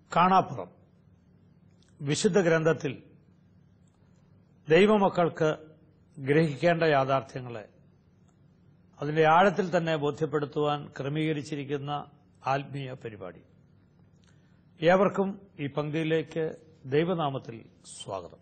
കാണാപ്പുറം വിശുദ്ധ ഗ്രന്ഥത്തിൽ ദൈവമക്കൾക്ക് ഗ്രഹിക്കേണ്ട യാഥാർത്ഥ്യങ്ങളെ അതിന്റെ ആഴത്തിൽ തന്നെ ബോധ്യപ്പെടുത്തുവാൻ ക്രമീകരിച്ചിരിക്കുന്ന ആത്മീയ പരിപാടി ഏവർക്കും ഈ പങ്ക്തിയിലേക്ക് ദൈവനാമത്തിൽ സ്വാഗതം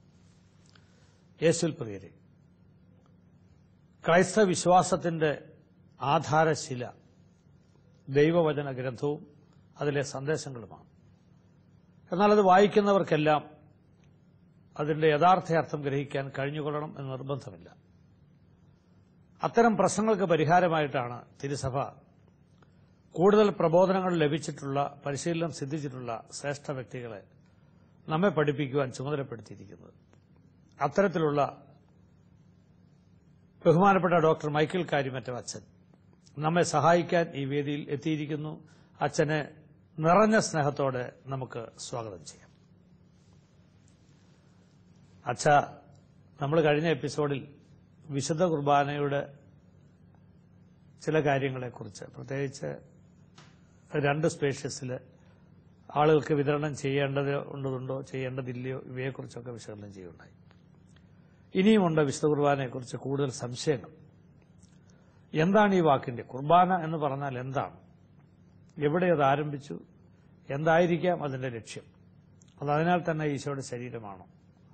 യേശുൽ പ്രിയരെ ക്രൈസ്തവ വിശ്വാസത്തിന്റെ ആധാരശില ദൈവവചന ഗ്രന്ഥവും അതിലെ സന്ദേശങ്ങളുമാണ് എന്നാൽ അത് വായിക്കുന്നവർക്കെല്ലാം അതിന്റെ യഥാർത്ഥ അർത്ഥം ഗ്രഹിക്കാൻ കഴിഞ്ഞുകൊള്ളണം എന്ന് നിർബന്ധമില്ല അത്തരം പ്രശ്നങ്ങൾക്ക് പരിഹാരമായിട്ടാണ് തിരുസഭ കൂടുതൽ പ്രബോധനങ്ങൾ ലഭിച്ചിട്ടുള്ള പരിശീലനം സിദ്ധിച്ചിട്ടുള്ള ശ്രേഷ്ഠ വ്യക്തികളെ നമ്മെ പഠിപ്പിക്കുവാൻ ചുമതലപ്പെടുത്തിയിരിക്കുന്നത് അത്തരത്തിലുള്ള ബഹുമാനപ്പെട്ട ഡോക്ടർ മൈക്കിൾ കാര്യമറ്റം അച്ഛൻ നമ്മെ സഹായിക്കാൻ ഈ വേദിയിൽ എത്തിയിരിക്കുന്നു അച്ഛനെ നിറഞ്ഞ സ്നേഹത്തോടെ നമുക്ക് സ്വാഗതം ചെയ്യാം അച്ഛ നമ്മൾ കഴിഞ്ഞ എപ്പിസോഡിൽ വിശുദ്ധ കുർബാനയുടെ ചില കാര്യങ്ങളെക്കുറിച്ച് പ്രത്യേകിച്ച് രണ്ട് സ്പേഷ്യസിൽ ആളുകൾക്ക് വിതരണം ചെയ്യേണ്ടത് ഉണ്ടതുണ്ടോ ചെയ്യേണ്ടതില്ലയോ ഇവയെക്കുറിച്ചൊക്കെ വിശകലനം ചെയ്യുണ്ടായി ഇനിയുമുണ്ട് വിശുദ്ധ കുർബാനയെക്കുറിച്ച് കൂടുതൽ സംശയങ്ങൾ എന്താണ് ഈ വാക്കിന്റെ കുർബാന എന്ന് പറഞ്ഞാൽ എന്താണ് എവിടെ അത് ആരംഭിച്ചു എന്തായിരിക്കാം അതിന്റെ ലക്ഷ്യം അത് അതിനാൽ തന്നെ ഈശോയുടെ ശരീരമാണോ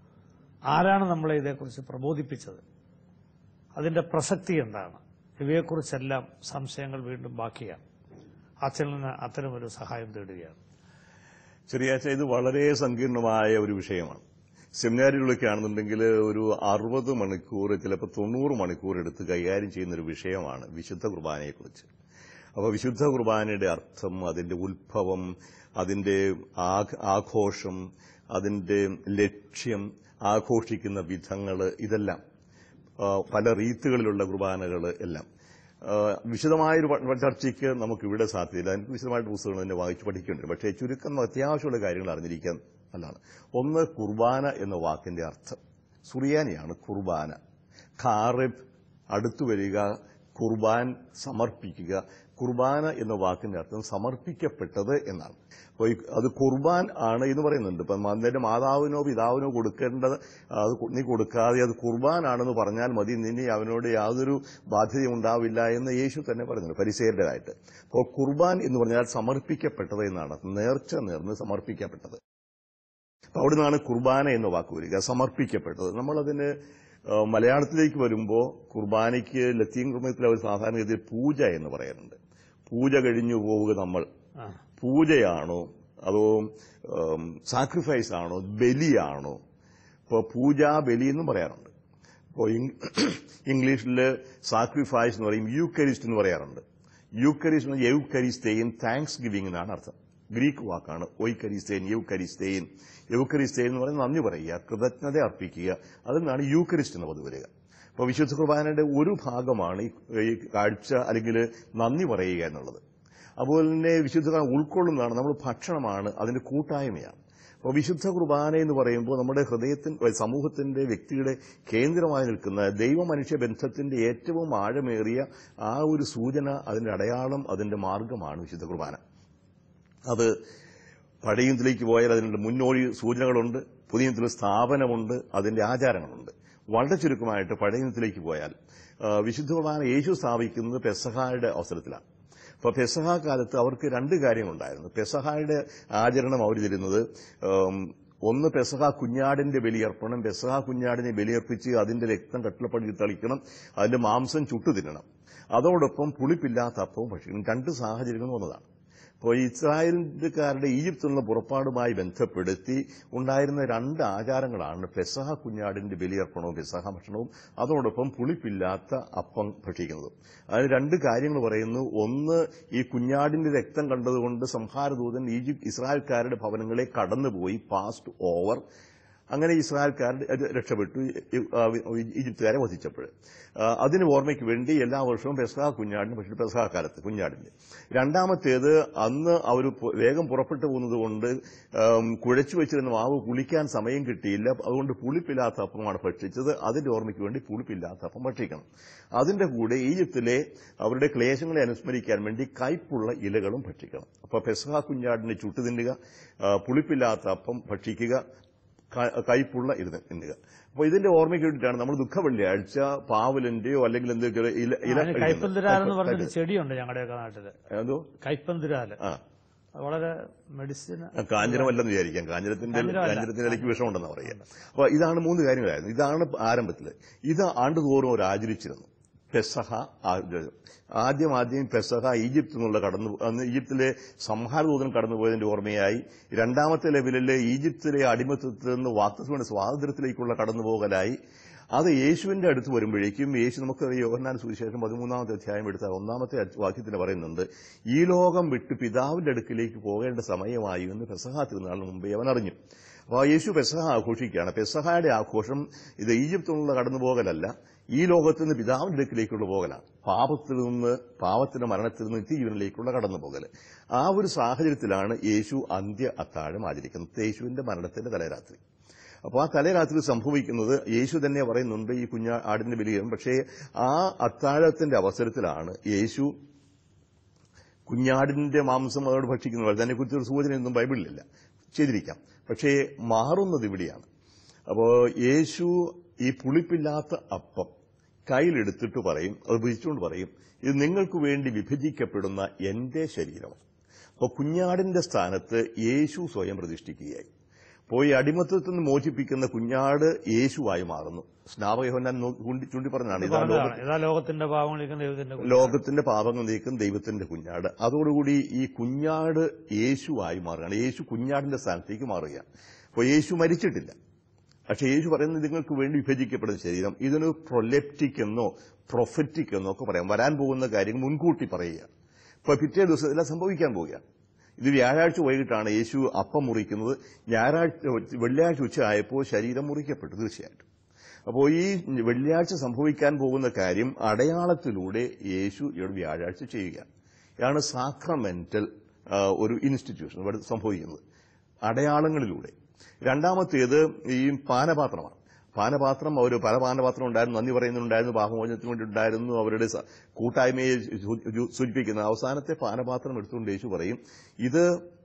ആരാണ് നമ്മളെ ഇതേക്കുറിച്ച് പ്രബോധിപ്പിച്ചത് അതിന്റെ പ്രസക്തി എന്താണ് ഇവയെക്കുറിച്ചെല്ലാം സംശയങ്ങൾ വീണ്ടും ബാക്കിയാണ് അച്ഛനിൽ നിന്ന് അത്തരമൊരു സഹായം തേടുകയാണ് ചെറിയാച്ച ഇത് വളരെ സങ്കീർണമായ ഒരു വിഷയമാണ് സെമിനാരികളൊക്കെ ആണെന്നുണ്ടെങ്കിൽ ഒരു അറുപത് മണിക്കൂർ ചിലപ്പോൾ തൊണ്ണൂറ് മണിക്കൂർ എടുത്ത് കൈകാര്യം ചെയ്യുന്ന ഒരു വിഷയമാണ് വിശുദ്ധ കുർബാനയെക്കുറിച്ച് അപ്പോൾ വിശുദ്ധ കുർബാനയുടെ അർത്ഥം അതിന്റെ ഉത്ഭവം അതിന്റെ ആഘ- ആഘോഷം അതിന്റെ ലക്ഷ്യം ആഘോഷിക്കുന്ന വിധങ്ങൾ ഇതെല്ലാം ആ, പല റീത്തുകളിലുള്ള കുർബാനകൾ എല്ലാം ആ, വിശദമായൊരു പ- ചർച്ചയ്ക്ക് നമുക്ക് ഇവിടെ സാധ്യതയില്ല എനിക്ക് വിശദമായിട്ട് പുസ്തകങ്ങൾ തന്നെ വായിച്ച് പഠിക്കേണ്ടി വരും പക്ഷേ ചുരുക്കം അത്യാവശ്യമുള്ള കാര്യങ്ങൾ അറിഞ്ഞിരിക്കാൻ നല്ലതാണ് ഒന്ന് കുർബാന എന്ന വാക്കിന്റെ അർത്ഥം സുറിയാനിയാണ് കുർബാന ഖാറിബ് അടുത്തു വരിക കുർബാൻ സമർപ്പിക്കുക കുർബാന എന്ന വാക്കിന്റെ അർത്ഥം സമർപ്പിക്കപ്പെട്ടത് എന്നാണ് അപ്പോൾ ഈ അത് കുർബാൻ ആണ് എന്ന് പറയുന്നുണ്ട് ഇപ്പം അതിന്റെ മാതാവിനോ പിതാവിനോ കൊടുക്കേണ്ടത് അത് കൊ- നീ കൊടുക്കാതെ അത് കുർബാൻ ആണെന്ന് പറഞ്ഞാൽ മതി നിന്നെ അവനോട് യാതൊരു ബാധ്യതയും ഉണ്ടാവില്ല എന്ന് യേശു തന്നെ പറയുന്നുണ്ട് പരിസേരുടേതായിട്ട് അപ്പോൾ കുർബാൻ എന്ന് പറഞ്ഞാൽ സമർപ്പിക്കപ്പെട്ടത് എന്നാണ് നേർച്ച നേർന്ന് സമർപ്പിക്കപ്പെട്ടത് അപ്പൊ അവിടെ നിന്നാണ് കുർബാന എന്ന വാക്ക് വരിക സമർപ്പിക്കപ്പെട്ടത് നമ്മളതിന് ആ, മലയാളത്തിലേക്ക് വരുമ്പോൾ കുർബാനയ്ക്ക് ലത്തീൻ കുർബത്തിൽ അവർ സാധാരണഗതിയിൽ പൂജ എന്ന് പറയാറുണ്ട് പൂജ കഴിഞ്ഞു പോവുക നമ്മൾ ആ. പൂജയാണോ അതോ സാക്രിഫൈസ് ആണോ ബലിയാണോ ഇപ്പോൾ പൂജാ ബലി എന്നും പറയാറുണ്ട് ഇപ്പോൾ ഇംഗ്ലീഷിൽ സാക്രിഫൈസ് എന്ന് പറയും യൂക്കരിസ്റ്റ് എന്ന് പറയാറുണ്ട് യൂക്കരിസ്റ്റ് യൗക്കരിസ്തേൻ താങ്ക്സ് ഗിവിംഗ് എന്നാണ് അർത്ഥം ഗ്രീക്ക് വാക്കാണ് ഒയ്ക്കരിസ്തേൻ യൗക്കരിസ്തേൻ യൗക്കരിസ്തേൻ എന്ന് പറയുന്നത് നന്ദി പറയുക കൃതജ്ഞത അർപ്പിക്കുക അതിൽ നിന്നാണ് യൂക്കരിസ്റ്റ് എന്ന് പത് വരിക അപ്പോൾ വിശുദ്ധ കുർബാനയുടെ ഒരു ഭാഗമാണ് ഈ ഈ കാഴ്ച അല്ലെങ്കിൽ നന്ദി പറയുക എന്നുള്ളത് അതുപോലെ തന്നെ വിശുദ്ധ കുർബാന ഉൾക്കൊള്ളുന്നതാണ് നമ്മൾ ഭക്ഷണമാണ് അതിന്റെ കൂട്ടായ്മയാണ് അപ്പോൾ വിശുദ്ധ കുർബാന എന്ന് പറയുമ്പോൾ നമ്മുടെ ഹൃദയത്തിൻ സമൂഹത്തിന്റെ വ്യക്തിയുടെ കേന്ദ്രമായി നിൽക്കുന്ന ദൈവ മനുഷ്യ ബന്ധത്തിന്റെ ഏറ്റവും ആഴമേറിയ ആ ഒരു സൂചന അതിന്റെ അടയാളം അതിന്റെ മാർഗമാണ് വിശുദ്ധ കുർബാന അത് പഴയത്തിലേക്ക് പോയാൽ അതിനുള്ള മുന്നോടി സൂചനകളുണ്ട് പുതിയ സ്ഥാപനമുണ്ട് അതിന്റെ ആചാരങ്ങളുണ്ട് വളരെ ചുരുക്കമായിട്ട് പഴയത്തിലേക്ക് പോയാൽ ആ, വിശുദ്ധ കുർബാന യേശു സ്ഥാപിക്കുന്നത് പെസഹായുടെ അവസരത്തിലാണ് അപ്പോൾ പെസഹ കാലത്ത് അവർക്ക് രണ്ട് കാര്യങ്ങളുണ്ടായിരുന്നു പെസഹായുടെ ആചരണം അവർ തരുന്നത് ഉം, ഒന്ന് പെസഹ കുഞ്ഞാടിന്റെ ബലിയർപ്പണം പെസഹ കുഞ്ഞാടിനെ ബലിയർപ്പിച്ച് അതിന്റെ രക്തം കട്ടിലപ്പടി തളിക്കണം അതിന്റെ മാംസം ചുട്ടു തിന്നണം അതോടൊപ്പം പുളിപ്പില്ലാത്ത അപ്പവും ഭക്ഷിക്കണം രണ്ട് സാഹചര്യങ്ങൾ വന്നതാണ് അപ്പോൾ ഇസ്രായേലിക്കാരുടെ ഈജിപ്തിൽ നിന്നുള്ള പുറപ്പാടുമായി ബന്ധപ്പെടുത്തി ഉണ്ടായിരുന്ന രണ്ട് ആചാരങ്ങളാണ് പെസഹ കുഞ്ഞാടിന്റെ ബലിയർപ്പണവും പെസഹ ഭക്ഷണവും അതോടൊപ്പം പുളിപ്പില്ലാത്ത അപ്പം ഭക്ഷിക്കുന്നതും അതിന് രണ്ട് കാര്യങ്ങൾ പറയുന്നു ഒന്ന് ഈ കുഞ്ഞാടിന്റെ രക്തം കണ്ടതുകൊണ്ട് സംഹാരദൂതൻ ഈജിപ്ത് ഇസ്രായേൽക്കാരുടെ ഭവനങ്ങളെ കടന്നുപോയി പാസ്റ്റ് ഓവർ അങ്ങനെ ഇസ്രായേൽക്കാർ അത് രക്ഷപ്പെട്ടു ഈ- ആ, ഈജിപ്തുകാരെ വധിച്ചപ്പോൾ ആ, അതിന് ഓർമ്മയ്ക്ക് വേണ്ടി എല്ലാ വർഷവും പെസഹ കുഞ്ഞാടിന് പക്ഷേ പെസഹ കാലത്ത് കുഞ്ഞാടിന്റെ രണ്ടാമത്തേത് അന്ന് അവർ വേഗം പുറപ്പെട്ടു പോകുന്നത് കൊണ്ട് ആം, കുഴച്ചു വെച്ചിരുന്ന മാവ് പുളിക്കാൻ സമയം കിട്ടിയില്ല അതുകൊണ്ട് പുളിപ്പില്ലാത്ത അപ്പമാണ് ഭക്ഷിച്ചത് അതിന്റെ ഓർമ്മയ്ക്ക് വേണ്ടി പുളിപ്പില്ലാത്ത അപ്പം ഭക്ഷിക്കണം അതിന്റെ കൂടെ ഈജിപ്തിലെ അവരുടെ ക്ലേശങ്ങളെ അനുസ്മരിക്കാൻ വേണ്ടി കയ്പുള്ള ഇലകളും ഭക്ഷിക്കണം അപ്പൊ പെസഹ കുഞ്ഞാടിനെ ചുട്ടു തിന്നുക ആ, പുളിപ്പില്ലാത്ത അപ്പം ഭക്ഷിക്കുക ക- കയ്പുള്ള ഇത് തിന്നുക അപ്പൊ ഇതിന്റെ ഓർമ്മയ്ക്ക് വേണ്ടിയിട്ടാണ് നമ്മൾ ദുഃഖ വെള്ളിയാഴ്ച പാവലിന്റെയോ അല്ലെങ്കിൽ എന്തെങ്കിലും ഇല ഇല അതിന് കൈപ്പന്തുരാലെന്ന് പറഞ്ഞൊരു ചെടിയുണ്ട് ഞങ്ങളുടെയൊക്കെ നാട്ടില് എന്തോ കൈപ്പന്തുരാല് ആ അത് വളരെ മെഡിസിൻ കാഞ്ഞിരമല്ലെന്ന് വിചാരിക്കാം കാഞ്ഞിരത്തിന്റെ കാഞ്ഞിരമല്ല. കാഞ്ഞിരത്തിന്റെ ഇലയ്ക്ക് വിഷമുണ്ടെന്ന് പറയാം അപ്പൊ ഇതാണ് മൂന്ന് കാര്യങ്ങളായിരുന്നു ഇതാണ് ആരംഭത്തിൽ ഇത് ആണ്ടുതോറും അവർ ആചരിച്ചിരുന്നു പെസഹ ആചരണം. ആദ്യം ആദ്യം പെസഹ ഈജിപ്തിൽ നിന്നുള്ള കടന്നു അന്ന് ഈജിപ്തിലെ സംഹാരദൂതൻ കടന്നുപോയതിന്റെ ഓർമ്മയായി രണ്ടാമത്തെ ലെവലിലെ ഈജിപ്തിലെ അടിമത്തത്തിൽ നിന്ന് വാക്തത്വത്തിന്റെ സ്വാതന്ത്ര്യത്തിലേക്കുള്ള കടന്നുപോകലായി അത് യേശുവിന്റെ അടുത്ത് വരുമ്പോഴേക്കും യേശു നമുക്ക് യോഹന്നാൻ സുവിശേഷം പതിമൂന്നാമത്തെ അധ്യായം എടുത്ത ഒന്നാമത്തെ വാക്യത്തിന് പറയുന്നുണ്ട് ഈ ലോകം വിട്ട് പിതാവിന്റെ അടുക്കിലേക്ക് പോകേണ്ട സമയമായി എന്ന് പെസഹ തിരുനാളിന് മുമ്പേ അവൻ അറിഞ്ഞു അപ്പോൾ യേശു പെസഹ ആഘോഷിക്കുകയാണ് പെസഹയുടെ ആഘോഷം ഇത് ഈജിപ്തിൽ നിന്നുള്ള കടന്നുപോകലല്ല ഈ ലോകത്ത് നിന്ന് പിതാവിന്റെ അടുക്കിലേക്കുള്ള പോകലാണ് പാപത്തിൽ നിന്ന് പാപത്തിന്റെ മരണത്തിൽ നിന്ന് നിത്യജീവനിലേക്കുള്ള കടന്നുപോകൽ ആ ഒരു സാഹചര്യത്തിലാണ് യേശു അന്ത്യ അത്താഴം ആചരിക്കുന്നത് യേശുവിന്റെ മരണത്തിന്റെ തലേരാത്രി അപ്പോൾ ആ തലേരാത്രി സംഭവിക്കുന്നത് യേശു തന്നെ പറയുന്നുണ്ട് ഈ കുഞ്ഞ ആടിന്റെ ബലിയും പക്ഷേ ആ അത്താഴത്തിന്റെ അവസരത്തിലാണ് യേശു കുഞ്ഞാടിന്റെ മാംസം അതോട് ഭക്ഷിക്കുന്നത് പോലെ അതിനെക്കുറിച്ച് ഒരു സൂചനയൊന്നും ബൈബിളിലില്ല ചെയ്തിരിക്കാം പക്ഷേ മാറുന്നത് ഇവിടെയാണ് അപ്പോൾ യേശു ഈ പുളിപ്പില്ലാത്ത അപ്പം കയ്യിലെടുത്തിട്ട് പറയും അത് ഭുജിച്ചുകൊണ്ട് പറയും ഇത് നിങ്ങൾക്ക് വേണ്ടി വിഭജിക്കപ്പെടുന്ന എന്റെ ശരീരമാണ് അപ്പോൾ കുഞ്ഞാടിന്റെ സ്ഥാനത്ത് യേശു സ്വയം പ്രതിഷ്ഠിക്കുകയായി പോയി അടിമത്തത്തിൽ നിന്ന് മോചിപ്പിക്കുന്ന കുഞ്ഞാട് യേശുവായി മാറുന്നു സ്നാപകയോഹന്നാൻ നോ- ചൂണ്ടി ചൂണ്ടി പറഞ്ഞതാണ് ഇതാ ലോക പറഞ്ഞതാണ് ഇതാ ലോകത്തിന്റെ പാവങ്ങളിരിക്കുന്ന ദൈവത്തിന്റെ കുഞ്ഞ്. ലോകത്തിന്റെ പാപങ്ങൾ നീക്കും ദൈവത്തിന്റെ കുഞ്ഞാട് അതോടുകൂടി ഈ കുഞ്ഞാട് യേശുവായി മാറുകയാണ് യേശു കുഞ്ഞാടിന്റെ സ്ഥാനത്തേക്ക് മാറുകയാണ് അപ്പോൾ യേശു മരിച്ചിട്ടില്ല പക്ഷേ യേശു പറയുന്നത് നിങ്ങൾക്ക് വേണ്ടി വിഭജിക്കപ്പെടുന്ന ശരീരം ഇതിന് പ്രൊലെപ്റ്റിക് എന്നോ പ്രൊഫറ്റിക് എന്നോ ഒക്കെ പറയാം വരാൻ പോകുന്ന കാര്യങ്ങൾ മുൻകൂട്ടി പറയുക ഇപ്പൊ പിറ്റേ ദിവസം ഇതെല്ലാം സംഭവിക്കാൻ പോവുകയാണ് ഇത് വ്യാഴാഴ്ച വൈകിട്ടാണ് യേശു അപ്പം മുറിക്കുന്നത് ഞായറാഴ്ച വെള്ളിയാഴ്ച ഉച്ച ആയപ്പോൾ ശരീരം മുറിക്കപ്പെട്ടു തീർച്ചയായിട്ടും അപ്പോൾ ഈ വെള്ളിയാഴ്ച സംഭവിക്കാൻ പോകുന്ന കാര്യം അടയാളത്തിലൂടെ യേശു ഇവിടെ വ്യാഴാഴ്ച ചെയ്യുകയാണ് ഇതാണ് സാക്രമെന്റൽ ഒരു ഇൻസ്റ്റിറ്റ്യൂഷൻ ഇവിടെ സംഭവിക്കുന്നത് അടയാളങ്ങളിലൂടെ രണ്ടാമത്തേത് ഈ പാനപാത്രമാണ് പാനപാത്രം അവർ പല പാനപാത്രം ഉണ്ടായിരുന്നു നന്ദി പറയുന്നുണ്ടായിരുന്നു പാപമോചനത്തിന് വേണ്ടി ഉണ്ടായിരുന്നു അവരുടെ സ- കൂട്ടായ്മയെ സൂ- സൂ- സൂചിപ്പിക്കുന്ന അവസാനത്തെ പാനപാത്രം എടുത്തുകൊണ്ട് യേശു പറയും ഇത്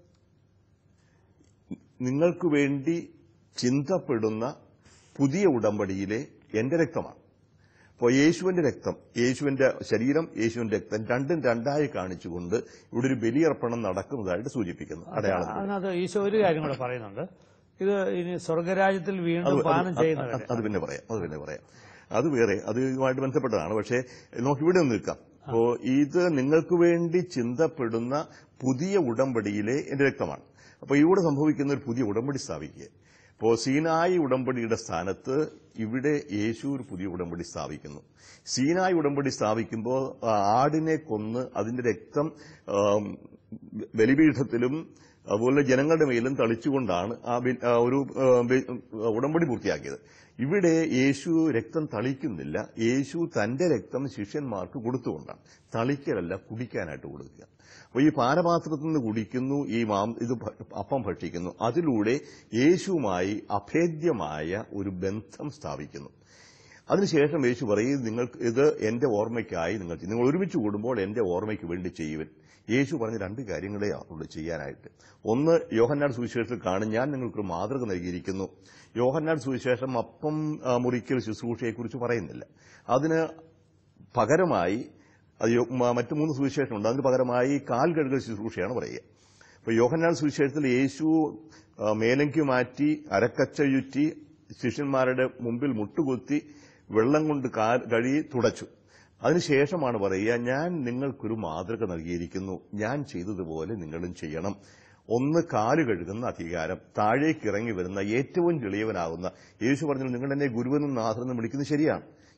നിങ്ങൾക്ക് വേണ്ടി ചിന്തപ്പെടുന്ന പുതിയ ഉടമ്പടിയിലെ എന്റെ രക്തമാണ് അപ്പോൾ യേശുവിന്റെ രക്തം യേശുവിന്റെ ശരീരം യേശുവിന്റെ രക്തം രണ്ടും രണ്ടായി കാണിച്ചുകൊണ്ട് ഇവിടെ ഒരു ബലിയർപ്പണം നടക്കുന്നതായിട്ട് സൂചിപ്പിക്കുന്നു അടയാളം അതിനകത്ത് ഈശോ ഒരു കാര്യം കൂടെ പറയുന്നുണ്ട് ഇത് ഇനി സ്വർഗരാജ്യത്തിൽ വീണ്ടും പാനം ചെയ്യുന്നവരെ അത് പിന്നെ പറയാം അത് പിന്നെ പറയാം അത് വേറെ അത് ഇതുമായിട്ട് ബന്ധപ്പെട്ടതാണ് പക്ഷേ നമുക്ക് ഇവിടെ ഒന്ന് നിൽക്കാം അപ്പോ ഇത് നിങ്ങൾക്ക് വേണ്ടി ചിന്തപ്പെടുന്ന പുതിയ ഉടമ്പടിയിലെ എന്റെ രക്തമാണ് അപ്പൊ ഇവിടെ സംഭവിക്കുന്ന ഒരു പുതിയ ഉടമ്പടി സ്ഥാപിക്കുക ഇപ്പോ സീനായി ഉടമ്പടിയുടെ സ്ഥാനത്ത് ഇവിടെ യേശു ഒരു പുതിയ ഉടമ്പടി സ്ഥാപിക്കുന്നു സീനായി ഉടമ്പടി സ്ഥാപിക്കുമ്പോൾ ആ, ആടിനെ കൊന്ന് അതിന്റെ രക്തം ആം, ബലിപീഠത്തിലും അതുപോലെ ജനങ്ങളുടെ മേലും തളിച്ചുകൊണ്ടാണ് ആ ബി- ആ ഒരു ആ, ബി- ഉടമ്പടി പൂർത്തിയാക്കിയത് ഇവിടെ യേശു രക്തം തളിക്കുന്നില്ല യേശു തന്റെ രക്തം ശിഷ്യന്മാർക്ക് കൊടുത്തുകൊണ്ടാണ് തളിക്കലല്ല കുടിക്കാനായിട്ട് കൊടുക്കുക അപ്പോൾ ഈ പാനപാത്രത്തിൽ നിന്ന് കുടിക്കുന്നു ഈ മാം ഇത് ഭ- അപ്പം ഭക്ഷിക്കുന്നു അതിലൂടെ യേശുവുമായി അഭേദ്യമായ ഒരു ബന്ധം സ്ഥാപിക്കുന്നു അതിനുശേഷം യേശു പറയും നിങ്ങൾക്ക് ഇത് എന്റെ ഓർമ്മയ്ക്കായി നിങ്ങൾ ചെയ്യും. നിങ്ങൾ ഒരുമിച്ച് കൂടുമ്പോൾ എന്റെ ഓർമ്മയ്ക്ക് വേണ്ടി ചെയ്യുവൻ യേശു പറഞ്ഞ രണ്ട് കാര്യങ്ങളെ ഉള്ളൂ ചെയ്യാനായിട്ട് ഒന്ന് യോഹന്നാട് സുവിശേഷത്തിൽ കാണും ഞാൻ നിങ്ങൾക്കൊരു മാതൃക നൽകിയിരിക്കുന്നു യോഹന്നാട് സുവിശേഷം അപ്പം ആ, മുറിക്കൽ ശുശ്രൂഷയെക്കുറിച്ച് പറയുന്നില്ല അതിന് പകരമായി അത് യോ- മ- മറ്റു മൂന്ന് സുവിശേഷമുണ്ട് അതിന് പകരമായി കാൽ കഴുകൽ ശുശ്രൂഷയാണ് പറയുക ഇപ്പൊ യോഹന്നാൻ സുവിശേഷത്തിൽ യേശു ആ, മേലങ്കി മാറ്റി അരക്കച്ച ചുറ്റി ശിഷ്യന്മാരുടെ മുമ്പിൽ മുട്ടുകുത്തി വെള്ളം കൊണ്ട് കാൽ കഴുകി തുടച്ചു അതിനുശേഷമാണ് പറയുക ഞാൻ നിങ്ങൾക്കൊരു മാതൃക നൽകിയിരിക്കുന്നു ഞാൻ ചെയ്തതുപോലെ നിങ്ങളും ചെയ്യണം ഒന്ന് കാല് കഴുകുന്ന അധികാരം താഴേക്ക് ഇറങ്ങി വരുന്ന ഏറ്റവും ചെളിയവനാകുന്ന യേശു പറഞ്ഞു നിങ്ങൾ എന്നെ ഗുരുവെന്നും നാഥനെന്നും വിളിക്കുന്നത് ശരിയാണ്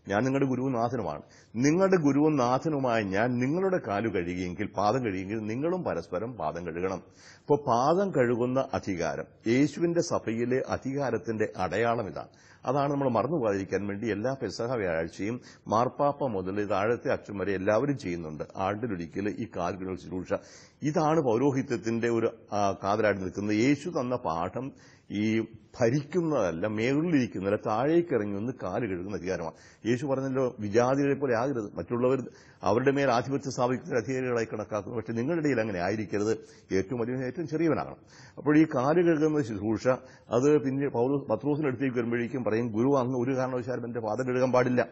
ഞാൻ നിങ്ങളുടെ ഗുരുവും നാഥനുമാണ് നിങ്ങളുടെ ഗുരുവും നാഥനുമായ ഞാൻ നിങ്ങളുടെ കാലു കഴുകിയെങ്കിൽ പാദം കഴുകിയെങ്കിൽ നിങ്ങളും പരസ്പരം പാദം കഴുകണം അപ്പോൾ പാദം കഴുകുന്ന അധികാരം യേശുവിന്റെ സഭയിലെ അധികാരത്തിന്റെ അടയാളം ഇതാണ് അതാണ് നമ്മൾ മറന്നു പോകാതിരിക്കാൻ വേണ്ടി എല്ലാ പെസഹ വ്യാഴാഴ്ചയും മാർപ്പാപ്പ മുതൽ താഴത്തെ അച്ഛൻ വരെ എല്ലാവരും ചെയ്യുന്നുണ്ട് ആണ്ടിലൊരിക്കൽ ഈ കാലുകൾ ശുശ്രൂഷ ഇതാണ് പൗരോഹിത്യത്തിന്റെ ഒരു ആ, കാതലായിട്ട് നിൽക്കുന്നത് യേശു തന്ന പാഠം ഈ ഭരിക്കുന്നതല്ല മേളിലിരിക്കുന്നതല്ല താഴേക്ക് ഇറങ്ങി ഒന്ന് കാല് കഴുകുന്ന അധികാരമാണ് യേശു പറഞ്ഞല്ലോ വിജാതികളെ പോലെ ആകരുത് മറ്റുള്ളവർ അവരുടെ മേൽ ആധിപത്യം സ്ഥാപിക്കുന്ന അധികാരികളായി കണക്കാക്കുന്നു പക്ഷെ നിങ്ങളുടെ ഇടയിൽ അങ്ങനെ ആയിരിക്കരുത് ഏറ്റവും വലിയ ഏറ്റവും ചെറിയവനാകണം അപ്പോൾ ഈ കാല് കഴുകുന്ന ശുശ്രൂഷ അത് പിന്നെ പൗരോ പത്രോസിന് അടുത്തേക്ക് വരുമ്പോഴേക്കും പറയും ഗുരു അങ്ങ് ഒരു കാരണവശാലും എന്റെ പാദം കഴുകാൻ പാടില്ല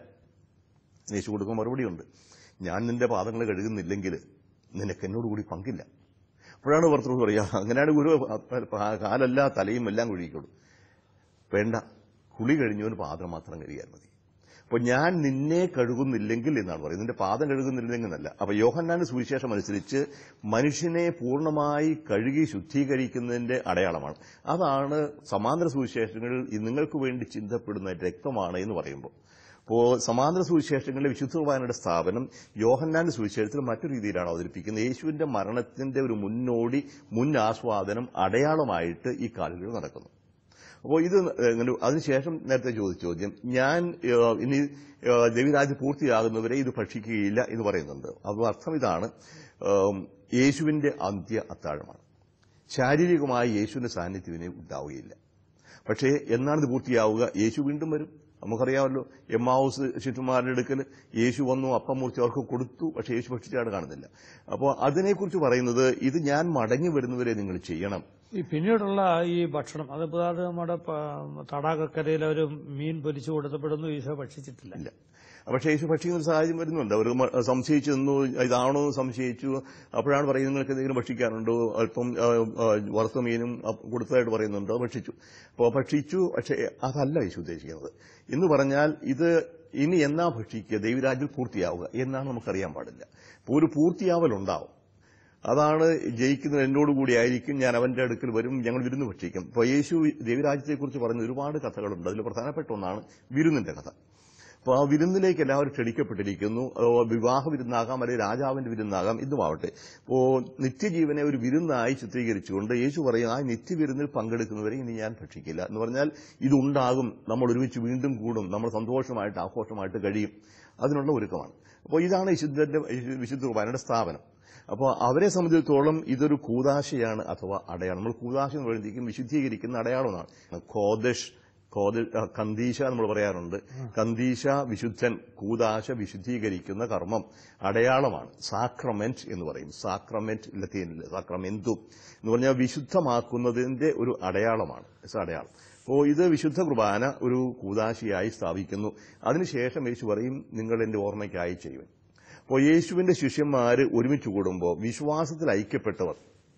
യേശു കൊടുക്കുന്ന മറുപടിയുണ്ട് ഞാൻ നിന്റെ പാദങ്ങൾ കഴുകുന്നില്ലെങ്കിൽ നിനക്ക് എന്നോട് കൂടി പങ്കില്ല അപ്പോഴാണ് പത്രോസ് പറയുക അങ്ങനെയാണ് ഗുരു കാലല്ല തലയും എല്ലാം കുഴിക്കുള്ളൂ വേണ്ട കുളി കഴിഞ്ഞവന് പാദം മാത്രം കഴുകിയാൽ മതി അപ്പൊ ഞാൻ നിന്നെ കഴുകുന്നില്ലെങ്കിൽ എന്നാണ് പറയുന്നത് നിന്റെ പാദം കഴുകുന്നില്ലെങ്കിൽ എന്നല്ല അപ്പൊ യോഹന്നാന്റെ സുവിശേഷം അനുസരിച്ച് മനുഷ്യനെ പൂർണ്ണമായി കഴുകി ശുദ്ധീകരിക്കുന്നതിന്റെ അടയാളമാണ് അതാണ് സമാന്തര സുവിശേഷങ്ങളിൽ ഈ നിങ്ങൾക്ക് വേണ്ടി ചിന്തപ്പെടുന്ന രക്തമാണ് എന്ന് പറയുമ്പോൾ അപ്പോ സമാന്തര സുവിശേഷങ്ങളിലെ വിശുദ്ധ കുർബാനയുടെ സ്ഥാപനം യോഹന്നാന്റെ സുവിശേഷത്തിൽ മറ്റൊരു രീതിയിലാണ് അവതരിപ്പിക്കുന്നത് യേശുവിന്റെ മരണത്തിന്റെ ഒരു മുന്നോടി മുൻ ആസ്വാദനം അടയാളമായിട്ട് ഈ കാലുകൾ നടക്കുന്നു അപ്പോൾ ഇത് എങ്ങനെ അതിനുശേഷം നേരത്തെ ചോദിച്ച ചോദ്യം ഞാൻ ഏഹ്, ഇനി ഏഹ്, ദൈവരാജ്യം പൂർത്തിയാകുന്നവരെ ഇത് ഭക്ഷിക്കുകയില്ല എന്ന് പറയുന്നുണ്ട് അപ്പോൾ അർത്ഥം ഇതാണ് ഏഹ്, യേശുവിന്റെ അന്ത്യ അത്താഴമാണ് ശാരീരികമായി യേശുവിന്റെ സാന്നിധ്യം ഇനി ഉണ്ടാവുകയില്ല പക്ഷേ എന്നാണ് ഇത് പൂർത്തിയാവുക യേശു വീണ്ടും വരും നമുക്കറിയാമല്ലോ എമ്മാവൂസ് ശിഷ്യന്മാരുടെ അടുക്കൽ യേശു വന്നു അപ്പം മുറിച്ച് അവർക്ക് കൊടുത്തു പക്ഷേ യേശു ഭക്ഷിച്ചാണ് കാണുന്നില്ല അപ്പോൾ അതിനെക്കുറിച്ച് പറയുന്നത് ഇത് ഞാൻ മടങ്ങി വരുന്നവരെ നിങ്ങൾ ചെയ്യണം ഈ പിന്നീടുള്ള ഈ ഭക്ഷണം അതിപ്പോ അത് നമ്മുടെ പ- തടാകക്കരയിൽ ഒരു മീൻ പൊരിച്ചു കൊടുത്തപ്പെടുന്നു ഈശോ ഭക്ഷിച്ചിട്ടില്ല ഇല്ല പക്ഷേ യേശു ഭക്ഷിക്കുന്ന ഒരു സാഹചര്യം വരുന്നുണ്ട് അവർ മ- സംശയിച്ചു നിന്നു ഇതാണോ എന്ന് സംശയിച്ചു അപ്പോഴാണ് പറയുന്നത് നിങ്ങൾക്ക് എന്തെങ്കിലും ഭക്ഷിക്കാനുണ്ടോ അല്പം ആ, ആ, വറുത്ത മീനും അപ്പ് കൊടുത്തതായിട്ട് പറയുന്നുണ്ട് അത് ഭക്ഷിച്ചു അപ്പോൾ ഭക്ഷിച്ചു പക്ഷേ അതല്ല യേശു ഉദ്ദേശിക്കുന്നത് എന്ന് പറഞ്ഞാൽ ഇത് ഇനി എന്നാ ഭക്ഷിക്കുക ദൈവരാജ്യം പൂർത്തിയാവുക എന്നാണ് നമുക്കറിയാൻ പാടില്ല അപ്പോൾ ഒരു പൂർത്തിയാവലുണ്ടാവും അതാണ് ജയിക്കുന്നത് എന്നോട് കൂടി ആയിരിക്കും ഞാൻ അവന്റെ അടുക്കൽ വരും ഞങ്ങൾ വിരുന്ന് ഭക്ഷിക്കും ഇപ്പോൾ യേശു ദൈവരാജ്യത്തെക്കുറിച്ച് പറഞ്ഞ ഒരുപാട് കഥകളുണ്ട് അതിൽ പ്രധാനപ്പെട്ട ഒന്നാണ് വിരുന്നിന്റെ കഥ അപ്പോൾ ആ വിരുന്നിലേക്ക് എല്ലാവരും ക്ഷണിക്കപ്പെട്ടിരിക്കുന്നു ഓ, വിവാഹ വിരുന്നാകാം അല്ലെങ്കിൽ രാജാവിന്റെ വിരുന്നാകാം ഇതുമാവട്ടെ അപ്പോൾ നിത്യജീവനെ ഒരു വിരുന്നായി ചിത്രീകരിച്ചുകൊണ്ട് യേശു പറയും ആ നിത്യവിരുന്നിൽ പങ്കെടുക്കുന്നവരെ ഇനി ഞാൻ ഭക്ഷിക്കില്ല എന്ന് പറഞ്ഞാൽ ഇതുണ്ടാകും നമ്മൾ ഒരുമിച്ച് വീണ്ടും കൂടും നമ്മൾ സന്തോഷമായിട്ട് ആഘോഷമായിട്ട് കഴിയും അതിനുള്ള ഒരുക്കമാണ് അപ്പോൾ ഇതാണ് വിശുദ്ധന്റെ വിശുദ്ധ കുർബാനയുടെ സ്ഥാപനം അപ്പോൾ അവരെ സംബന്ധിച്ചിടത്തോളം ഇതൊരു കൂതാശയാണ് അഥവാ അടയാളം നമ്മൾ കൂതാശ എന്ന് പറയുമ്പോഴത്തേക്കും വിശുദ്ധീകരിക്കുന്ന അടയാളമാണ് കോദഷ് കോദ ആ, കന്തീശ നമ്മൾ പറയാറുണ്ട് കന്തീശ വിശുദ്ധൻ കൂതാശ വിശുദ്ധീകരിക്കുന്ന കർമ്മം അടയാളമാണ് സാക്രമെന്റ് എന്ന് പറയും സാക്രമെന്റ് ലത്തീനിൽ സാക്രമെന്തു എന്ന് പറഞ്ഞാൽ വിശുദ്ധമാക്കുന്നതിന്റെ ഒരു അടയാളമാണ് ഇറ്റ്സ് അടയാളം അപ്പോൾ ഇത് വിശുദ്ധ കുർബാന ഒരു കൂതാശിയായി സ്ഥാപിക്കുന്നു അതിനുശേഷം യേശു പറയും നിങ്ങൾ എന്റെ ഓർമ്മയ്ക്കായി ചെയ്യുവൻ അപ്പോൾ യേശുവിന്റെ ശിഷ്യന്മാര് ഒരുമിച്ച് കൂടുമ്പോൾ വിശ്വാസത്തിൽ ഐക്യപ്പെട്ടവർ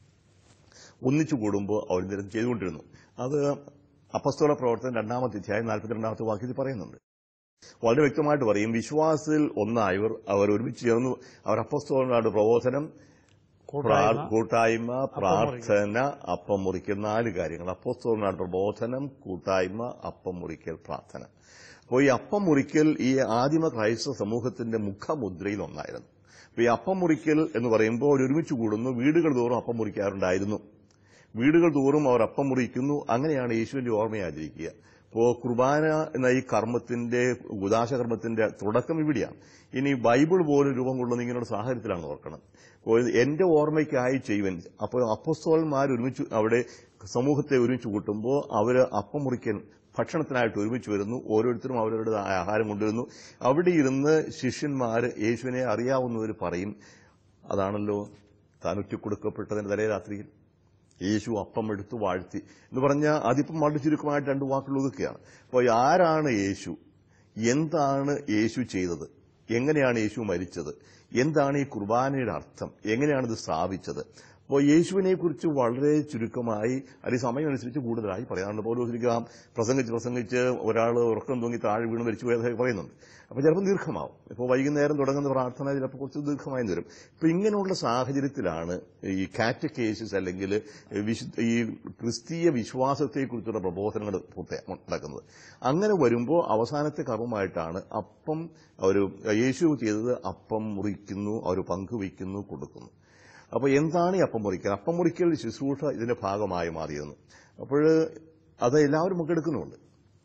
ഒന്നിച്ചു കൂടുമ്പോൾ അവർ നിരന്തരം ചെയ്തുകൊണ്ടിരുന്നു അത് അപ്പസ്തോല പ്രവർത്തനം രണ്ടാമത്തെ അധ്യായം നാൽപ്പത്തിരണ്ടാമത്തെ വാക്യത്തിൽ പറയുന്നുണ്ട് വളരെ വ്യക്തമായിട്ട് പറയും വിശ്വാസത്തിൽ ഒന്നായവർ അവർ ഒരുമിച്ച് ചേർന്നു അവർ അപ്പസ്തോലനാട് പ്രബോധനം കൂട്ടായ്മ, പ്രാ- കൂട്ടായ്മ പ്രാർത്ഥന അപ്പം മുറിക്കൽ നാല് കാര്യങ്ങൾ അപ്പോസ്തോലനാട് പ്രബോധനം കൂട്ടായ്മ അപ്പം മുറിക്കൽ പ്രാർത്ഥന അപ്പോൾ ഈ അപ്പം മുറിക്കൽ ഈ ആദിമ ക്രൈസ്തവ സമൂഹത്തിന്റെ മുഖമുദ്രയിൽ ഒന്നായിരുന്നു അപ്പോൾ ഈ അപ്പം മുറിക്കൽ എന്ന് പറയുമ്പോൾ അവർ ഒരുമിച്ച് കൂടുന്നു വീടുകൾ തോറും അപ്പം മുറിക്കാറുണ്ടായിരുന്നു വീടുകൾ തോറും അവർ അപ്പം മുറിക്കുന്നു അങ്ങനെയാണ് യേശുവിന്റെ ഓർമ്മയെ ആചരിക്കുക അപ്പോൾ കുർബാന എന്ന ഈ കർമ്മത്തിന്റെ ഉദാശകർമ്മത്തിന്റെ തുടക്കം ഇവിടെയാണ് ഇനി ബൈബിൾ പോലും രൂപം കൊള്ളുന്ന ഇങ്ങനെയുള്ള സാഹചര്യത്തിലാണ് ഓർക്കണം അപ്പോൾ എന്റെ ഓർമ്മയ്ക്കായി ചെയ്യുവൻ അപ്പോൾ അപ്പസ്തോലന്മാർ ഒരുമിച്ച് അവിടെ സമൂഹത്തെ ഒരുമിച്ച് കൂട്ടുമ്പോൾ അവർ അപ്പം മുറിക്കൽ ഭക്ഷണത്തിനായിട്ട് ഒരുമിച്ച് വരുന്നു ഓരോരുത്തരും അവരവരുടെ ആഹാരം കൊണ്ടുവരുന്നു അവിടെ ഇരുന്ന് ശിഷ്യന്മാർ യേശുവിനെ അറിയാവുന്നവർ പറയും അതാണല്ലോ താൻ ഒറ്റക്കൊടുക്കപ്പെട്ടതിന്റെ തലേ രാത്രിയിൽ യേശു അപ്പം എടുത്തു വാഴ്ത്തി എന്ന് പറഞ്ഞാൽ അതിപ്പം വളരെ ചുരുക്കമായിട്ട് രണ്ട് വാക്കുകൾ ഒതുക്കുകയാണ് അപ്പോൾ ആരാണ് യേശു എന്താണ് യേശു ചെയ്തത് എങ്ങനെയാണ് യേശു മരിച്ചത് എന്താണ് ഈ കുർബാനയുടെ അർത്ഥം എങ്ങനെയാണ് ഇത് സ്ഥാപിച്ചത് അപ്പോൾ യേശുവിനെ കുറിച്ച് വളരെ ചുരുക്കമായി അല്ലെങ്കിൽ സമയമനുസരിച്ച് കൂടുതലായി പറയാറുണ്ട് പൗലോസിലിക്കാം പ്രസംഗിച്ച് പ്രസംഗിച്ച് ഒരാൾ ഉറക്കം തൂങ്ങി താഴെ വീണ് മരിച്ചു പോയതൊക്കെ പറയുന്നുണ്ട് അപ്പോൾ ചിലപ്പോൾ ദീർഘമാവും ഇപ്പോൾ വൈകുന്നേരം തുടങ്ങുന്ന പ്രാർത്ഥന ചിലപ്പോൾ കുറച്ച് ദീർഘമായി വരും ഇപ്പോൾ ഇങ്ങനെയുള്ള സാഹചര്യത്തിലാണ് ഈ കാറ്റക്കേസസ് അല്ലെങ്കിൽ വിശുദ്ധ ഈ ക്രിസ്തീയ വിശ്വാസത്തെക്കുറിച്ചുള്ള പ്രബോധനങ്ങൾ പൂർത്തി നടക്കുന്നത് അങ്ങനെ വരുമ്പോൾ അവസാനത്തെ കർമ്മമായിട്ടാണ് അപ്പം ഒരു യേശു ചെയ്തത് അപ്പം മുറിക്കുന്നു അവർ പങ്കുവയ്ക്കുന്നു കൊടുക്കുന്നു അപ്പോൾ എന്താണ് ഈ അപ്പം മുറിക്കൽ അപ്പം മുറിക്കൽ ശുശ്രൂഷ ഇതിന്റെ ഭാഗമായി മാറിയെന്ന് അപ്പോൾ അത് എല്ലാവരും പങ്കെടുക്കുന്നുണ്ട്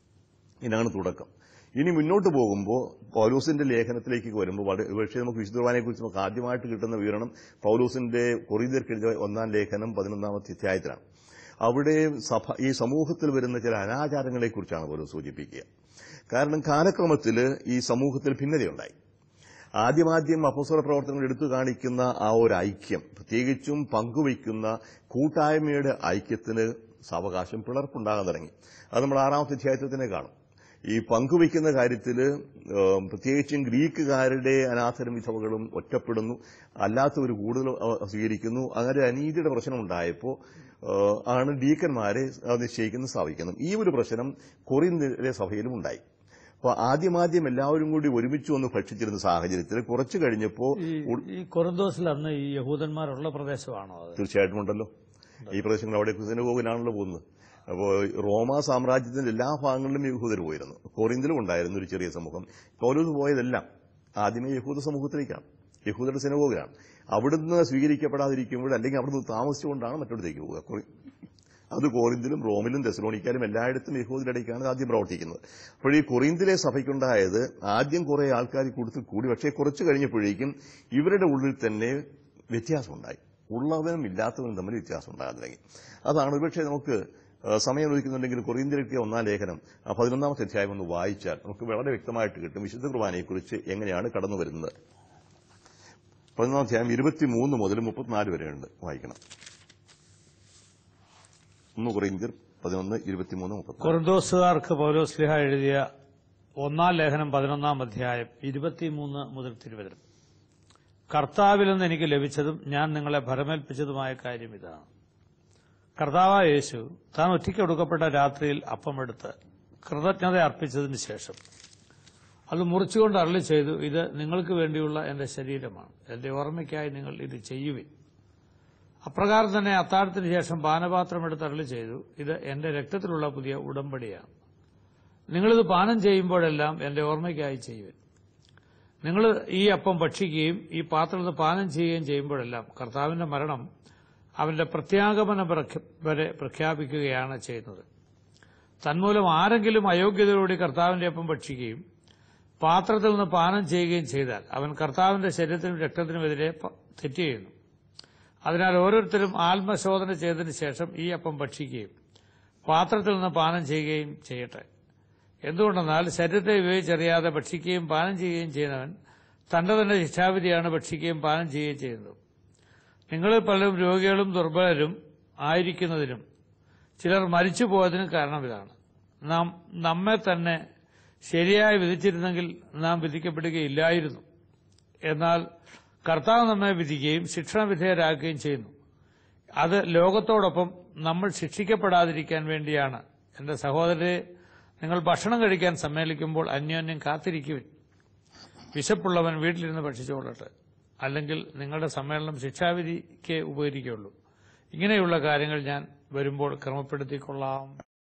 ഇതിനാണ് തുടക്കം ഇനി മുന്നോട്ട് പോകുമ്പോൾ പൗലൂസിന്റെ ലേഖനത്തിലേക്ക് വരുമ്പോൾ വളരെ പക്ഷേ നമുക്ക് വിശുദ്ധ കുർബാനയെ കുറിച്ച് നമുക്ക് ആദ്യമായിട്ട് കിട്ടുന്ന വിവരണം പൗലൂസിന്റെ കൊറിയർക്ക് എഴുതിയ ഒന്നാം ലേഖനം പതിനൊന്നാമത്തെ അധ്യായത്തിലാണ് അവിടെ സഭ ഈ സമൂഹത്തിൽ വരുന്ന ചില അനാചാരങ്ങളെക്കുറിച്ചാണ് പൗലോസ് സൂചിപ്പിക്കുക കാരണം കാലക്രമത്തിൽ ഈ സമൂഹത്തിൽ ഭിന്നതയുണ്ടായി ആദ്യമാദ്യം അപ്പോസ്തല പ്രവർത്തനങ്ങൾ എടുത്തു കാണിക്കുന്ന ആ ഒരു ഐക്യം പ്രത്യേകിച്ചും പങ്കുവയ്ക്കുന്ന കൂട്ടായ്മയുടെ ഐക്യത്തിന് സാവകാശം പിളർപ്പുണ്ടാകാൻ തുടങ്ങി അത് നമ്മൾ ആറാമത്തെ അധ്യായത്തിൽ തന്നെ കാണും ഈ പങ്കുവയ്ക്കുന്ന കാര്യത്തിൽ പ്രത്യേകിച്ചും ഗ്രീക്കുകാരുടെ അനാഥരും വിധവകളും ഒറ്റപ്പെടുന്നു അല്ലാത്തവർ കൂടുതൽ അഹ് സ്വീകരിക്കുന്നു അങ്ങനെ അനീതിയുടെ പ്രശ്നം ഉണ്ടായപ്പോൾ ഏഹ്, ആണ് ഡീക്കന്മാരെ നിശ്ചയിക്കുന്ന സ്ഥാപിക്കുന്നത് ഈ ഒരു പ്രശ്നം കൊറിയന്തിലെ സഭയിലും ഉണ്ടായി അപ്പോൾ ആദ്യമാദ്യം എല്ലാവരും കൂടി ഒരുമിച്ച് വന്ന് ഭക്ഷിച്ചിരുന്ന സാഹചര്യത്തിൽ കുറച്ചു കഴിഞ്ഞപ്പോൾ ഈ ഈ കൊറന്തോസിൽ അന്ന് ഈ യഹൂദന്മാരുള്ള പ്രദേശമാണോ അത് തീർച്ചയായിട്ടും ഉണ്ടല്ലോ ഈ പ്രദേശങ്ങൾ അവിടെ സിനഗോഗിലാണല്ലോ പോകുന്നത് അപ്പോൾ റോമ സാമ്രാജ്യത്തിന്റെ എല്ലാ ഭാഗങ്ങളിലും യഹൂദർ പോയിരുന്നു കോറിന്തിലും ഉണ്ടായിരുന്നു ഒരു ചെറിയ സമൂഹം പൗലോസ് പോയതെല്ലാം ആദ്യമേ യഹൂദ സമൂഹത്തിലേക്കാണ് യഹൂദരുടെ സിനഗോഗിലാണ് അവിടുന്ന് സ്വീകരിക്കപ്പെടാതിരിക്കുമ്പോൾ അല്ലെങ്കിൽ അവിടുന്ന് താമസിച്ചുകൊണ്ടാണ് മറ്റൊരിടത്തേക്ക് പോവുക കൊറി- അത് കോറിന്തിലും റോമിലും തെസലോണിക്കാലും എല്ലായിടത്തും യഹൂദിനിടയ്ക്കാണ് ആദ്യം പ്രവർത്തിക്കുന്നത് അപ്പോൾ ഈ കൊറിന്തിലെ സഭയ്ക്കുണ്ടായത് ആദ്യം കുറെ ആൾക്കാർ കൂടുതൽ കൂടി പക്ഷേ കുറച്ച് കഴിഞ്ഞപ്പോഴേക്കും ഇവരുടെ ഉള്ളിൽ തന്നെ വ്യത്യാസമുണ്ടായി ഉള്ളവനും ഇല്ലാത്തവനും തമ്മിൽ വ്യത്യാസം ഉണ്ടാകാൻ തുടങ്ങി അതാണ് ഒരുപക്ഷെ നമുക്ക് ആ, സമയം ഒതുക്കുന്നുണ്ടെങ്കിൽ കൊറിന്തിലേക്ക് ഒന്നാം ലേഖനം ആ പതിനൊന്നാമത്തെ അധ്യായം ഒന്ന് വായിച്ചാൽ നമുക്ക് വളരെ വ്യക്തമായിട്ട് കിട്ടും വിശുദ്ധ കുർബാനയെക്കുറിച്ച് എങ്ങനെയാണ് കടന്നു വരുന്നത് പതിനൊന്നാം അധ്യായം ഇരുപത്തിമൂന്ന് മുതൽ മുപ്പത്തിനാല് വരെയുണ്ട് വായിക്കണം ഒന്ന് കൊറിന്തിയർ പതിനൊന്ന് ഇരുപത്തിമൂന്ന് മുപ്പത്തിനാല് കൊറന്തോസുകാർക്ക് പൗലോസ്ലിഹ എഴുതിയ ഒന്നാം ലേഖനം പതിനൊന്നാം അധ്യായം ഇരുപത്തിമൂന്ന് മുതൽ തിരുവചനം കർത്താവിൽ നിന്ന് എനിക്ക് ലഭിച്ചതും ഞാൻ നിങ്ങളെ ഭരമേൽപ്പിച്ചതുമായ കാര്യം ഇതാണ് കർത്താവായ യേശു താൻ ഒറ്റയ്ക്ക് ഒടുക്കപ്പെട്ട രാത്രിയിൽ അപ്പമെടുത്ത് കൃതജ്ഞത അർപ്പിച്ചതിന് ശേഷം അത് മുറിച്ചുകൊണ്ട് അരളി ചെയ്തു ഇത് നിങ്ങൾക്ക് വേണ്ടിയുള്ള എന്റെ ശരീരമാണ് എന്റെ ഓർമ്മയ്ക്കായി നിങ്ങൾ ഇത് ചെയ്യുവിൻ അപ്രകാരം തന്നെ അത്താഴത്തിന് ശേഷം പാനപാത്രം എടുത്ത് അരളി ചെയ്തു ഇത് എന്റെ രക്തത്തിലുള്ള പുതിയ ഉടമ്പടിയാണ് നിങ്ങളിത് പാനം ചെയ്യുമ്പോഴെല്ലാം എന്റെ ഓർമ്മയ്ക്കായി ചെയ്യുവിൻ നിങ്ങൾ ഈ അപ്പം ഭക്ഷിക്കുകയും ഈ പാത്രത്തിൽ പാനം ചെയ്യുകയും ചെയ്യുമ്പോഴെല്ലാം കർത്താവിന്റെ മരണം അവന്റെ പ്രത്യാഗമനം പ്രഖ്യ- വരെ പ്രഖ്യാപിക്കുകയാണ് ചെയ്യുന്നത് തന്മൂലം ആരെങ്കിലും അയോഗ്യതയോടെ കർത്താവിന്റെ അപ്പം ഭക്ഷിക്കുകയും പാത്രത്തിൽ നിന്ന് പാനം ചെയ്യുകയും ചെയ്താൽ അവൻ കർത്താവിന്റെ ശരീരത്തിനും രക്തത്തിനുമെതിരെ പ- തെറ്റ് ചെയ്യുന്നു അതിനാൽ ഓരോരുത്തരും ആത്മശോധന ചെയ്തതിനു ശേഷം ഈ അപ്പം ഭക്ഷിക്കുകയും പാത്രത്തിൽ നിന്ന് പാനം ചെയ്യുകയും ചെയ്യട്ടെ എന്തുകൊണ്ടെന്നാൽ ശരീരത്തെ വിവേചിച്ചറിയാതെ ഭക്ഷിക്കുകയും പാനം ചെയ്യുകയും ചെയ്യുന്നവൻ തന്റെ തന്നെ ശിക്ഷാവിധിയാണ് ഭക്ഷിക്കുകയും പാനം ചെയ്യുകയും ചെയ്യുന്നത് നിങ്ങളിൽ പലരും രോഗികളും ദുർബലരും ആയിരിക്കുന്നതിനും ചിലർ മരിച്ചു പോയതിനും കാരണം ഇതാണ് നാം നമ്മെ തന്നെ ശരിയായി വിധിച്ചിരുന്നെങ്കിൽ നാം വിധിക്കപ്പെടുകയില്ലായിരുന്നു എന്നാൽ കർത്താവ് നമ്മെ വിധിക്കുകയും ശിക്ഷണവിധേയരാക്കുകയും ചെയ്യുന്നു അത് ലോകത്തോടൊപ്പം നമ്മൾ ശിക്ഷിക്കപ്പെടാതിരിക്കാൻ വേണ്ടിയാണ് എന്റെ സഹോദരരെ നിങ്ങൾ ഭക്ഷണം കഴിക്കാൻ സമ്മേളിക്കുമ്പോൾ അന്യോന്യം കാത്തിരിക്കുവിൻ വിശപ്പുള്ളവൻ വീട്ടിലിരുന്ന് ഭക്ഷിച്ചുകൊള്ളട്ടെ അല്ലെങ്കിൽ നിങ്ങളുടെ സമ്മേളനം ശിക്ഷാവിധിക്ക് ഉപകരിക്കുള്ളൂ ഇങ്ങനെയുള്ള കാര്യങ്ങൾ ഞാൻ വരുമ്പോൾ ക്രമപ്പെടുത്തിക്കൊള്ളാം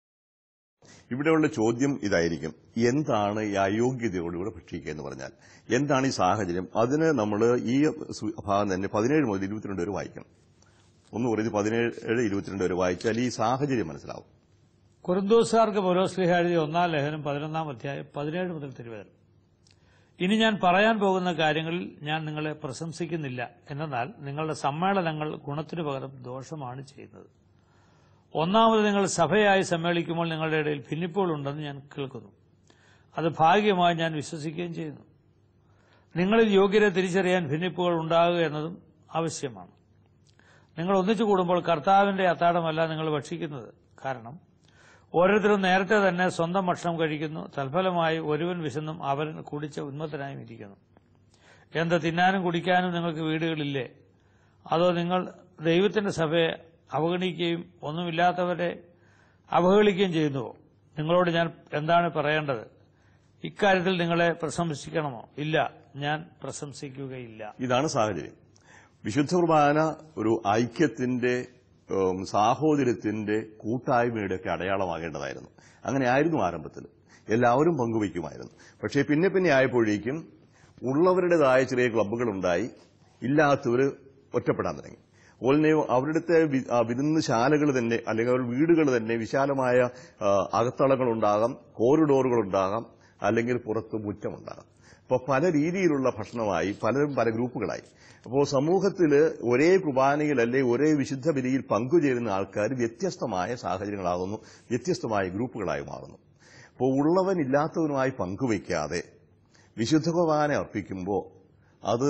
ഇവിടെയുള്ള ചോദ്യം ഇതായിരിക്കും എന്താണ് ഈ അയോഗ്യതയോടുകൂടെ ഭക്ഷിക്കുക എന്ന് പറഞ്ഞാൽ എന്താണ് ഈ സാഹചര്യം അതിന് നമ്മൾ ഈ സു- ഭാഗം തന്നെ പതിനേഴ് മുതൽ ഇരുപത്തിരണ്ട് വരെ വായിക്കണം ഒന്ന് പറയുന്നത് പതിനേഴ് ഇരുപത്തിരണ്ട് വരെ വായിച്ചാൽ ഈ സാഹചര്യം മനസ്സിലാവും കുറുന്തോസാർക്ക് പൗലോസ്ലിഹ എഴുതിയ ഒന്നാം ലേഖനം പതിനൊന്നാം അധ്യായം പതിനേഴ് മുതൽ തിരുവചനം ഇനി ഞാൻ പറയാൻ പോകുന്ന കാര്യങ്ങളിൽ ഞാൻ നിങ്ങളെ പ്രശംസിക്കുന്നില്ല എന്നാൽ നിങ്ങളുടെ സമ്മേളനങ്ങൾ ഗുണത്തിനു പകരം ദോഷമാണ് ചെയ്യുന്നത് ഒന്നാമത് നിങ്ങൾ സഭയായി സമ്മേളിക്കുമ്പോൾ നിങ്ങളുടെ ഇടയിൽ ഭിന്നിപ്പുകളുണ്ടെന്ന് ഞാൻ കേൾക്കുന്നു അത് ഭാഗ്യമായി ഞാൻ വിശ്വസിക്കുകയും ചെയ്യുന്നു നിങ്ങളിൽ യോഗ്യരെ തിരിച്ചറിയാൻ ഭിന്നിപ്പുകൾ ഉണ്ടാകുക എന്നതും ആവശ്യമാണ് നിങ്ങൾ ഒന്നിച്ചു കൂടുമ്പോൾ കർത്താവിന്റെ അത്താഴമല്ല നിങ്ങൾ ഭക്ഷിക്കുന്നത് കാരണം ഓരോരുത്തരും നേരത്തെ തന്നെ സ്വന്തം ഭക്ഷണം കഴിക്കുന്നു തൽഫലമായി ഒരുവൻ വിശന്നും അവൻ കുടിച്ച ഉന്മത്തനായും ഇരിക്കുന്നു എന്ത് തിന്നാനും കുടിക്കാനും നിങ്ങൾക്ക് വീടുകളില്ലേ അതോ നിങ്ങൾ ദൈവത്തിന്റെ സഭയെ അവഗണിക്കുകയും ഒന്നുമില്ലാത്തവരെ അവഹേളിക്കുകയും ചെയ്യുന്നുവോ നിങ്ങളോട് ഞാൻ എന്താണ് പറയേണ്ടത് ഇക്കാര്യത്തിൽ നിങ്ങളെ പ്രശംസിക്കണമോ ഇല്ല ഞാൻ പ്രശംസിക്കുകയില്ല ഇതാണ് സാഹചര്യം വിശുദ്ധ കുർബാന ഒരു ഐക്യത്തിന്റെ ഉം, സാഹോദര്യത്തിന്റെ കൂട്ടായ്മയുടെ ഒക്കെ അടയാളമാകേണ്ടതായിരുന്നു അങ്ങനെ ആയിരുന്നു ആരംഭത്തിൽ എല്ലാവരും പങ്കുവയ്ക്കുമായിരുന്നു പക്ഷേ പിന്നെ പിന്നെ ആയപ്പോഴേക്കും ഉള്ളവരുടേതായ ചെറിയ ക്ലബ്ബുകൾ ഉണ്ടായി ഇല്ലാത്തവർ ഒറ്റപ്പെടാൻ തുടങ്ങി അതുപോലെ അവരുടെ വി- ആ വിരുന്നുശാലകൾ തന്നെ അല്ലെങ്കിൽ അവരുടെ വീടുകൾ തന്നെ വിശാലമായ ആ, അകത്തളങ്ങളുണ്ടാകാം കോറിഡോറുകളുണ്ടാകാം അല്ലെങ്കിൽ പുറത്ത് മുറ്റമുണ്ടാകാം അപ്പോൾ പല രീതിയിലുള്ള ഭക്ഷണമായി പലരും പല ഗ്രൂപ്പുകളായി അപ്പോൾ സമൂഹത്തിൽ ഒരേ കുർബാനയിൽ അല്ലെ ഒരേ വിശുദ്ധ ബലിയിൽ പങ്കുചേരുന്ന ആൾക്കാർ വ്യത്യസ്തമായ സാഹചര്യങ്ങളാകുന്നു വ്യത്യസ്തമായ ഗ്രൂപ്പുകളായി മാറുന്നു അപ്പോൾ ഉള്ളവൻ ഇല്ലാത്തവനുമായി പങ്കുവയ്ക്കാതെ വിശുദ്ധ കുർബാന അർപ്പിക്കുമ്പോൾ അത്